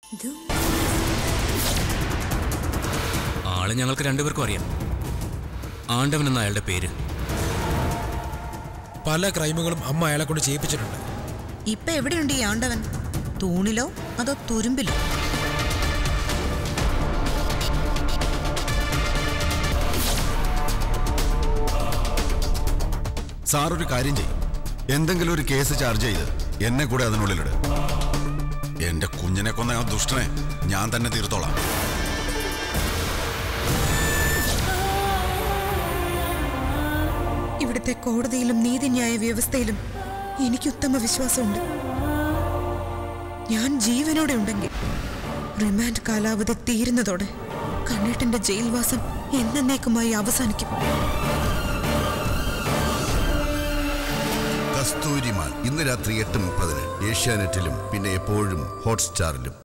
ആള് ഞങ്ങൾക്ക് രണ്ടുപേർക്കും അറിയാം ആണ്ടവൻ എന്ന അയാളുടെ പേര് പല ക്രൈമുകളും അമ്മ അയാളെ കൊണ്ട് ചെയ്യിപ്പിച്ചിട്ടുണ്ട് ഇപ്പൊ എവിടെയുണ്ട് ഈ ആണ്ടവൻ തൂണിലോ അതോ തുരുമ്പിലോ സാർ ഒരു കാര്യം ചെയ്യും എന്തെങ്കിലും ഒരു കേസ് ചാർജ് ചെയ്ത് എന്നെ കൂടെ അതിനുള്ളിലിട് എന്റെ കുഞ്ഞിനെ കൊന്ന ആ ദുഷ്ടനെ ഞാൻ തന്നെ തീർത്തോളാം ഇവിടുത്തെ കോടതിയിലും നീതിന്യായ വ്യവസ്ഥയിലും എനിക്ക് ഉത്തമ വിശ്വാസമുണ്ട് ഞാൻ ജീവനോടെ ഉണ്ടെങ്കിൽ റിമാൻഡ് കാലാവധി തീരുന്നതോടെ കണ്ണേട്ടന്റെ ജയിൽവാസം എന്നേക്കുമായി അവസാനിക്കും കസ്തൂരിമാൻ ഇന്ന് രാത്രി എട്ട് മുപ്പതിന് ഏഷ്യാനെറ്റിലും പിന്നെ എപ്പോഴും ഹോട്ട്സ്റ്റാറിലും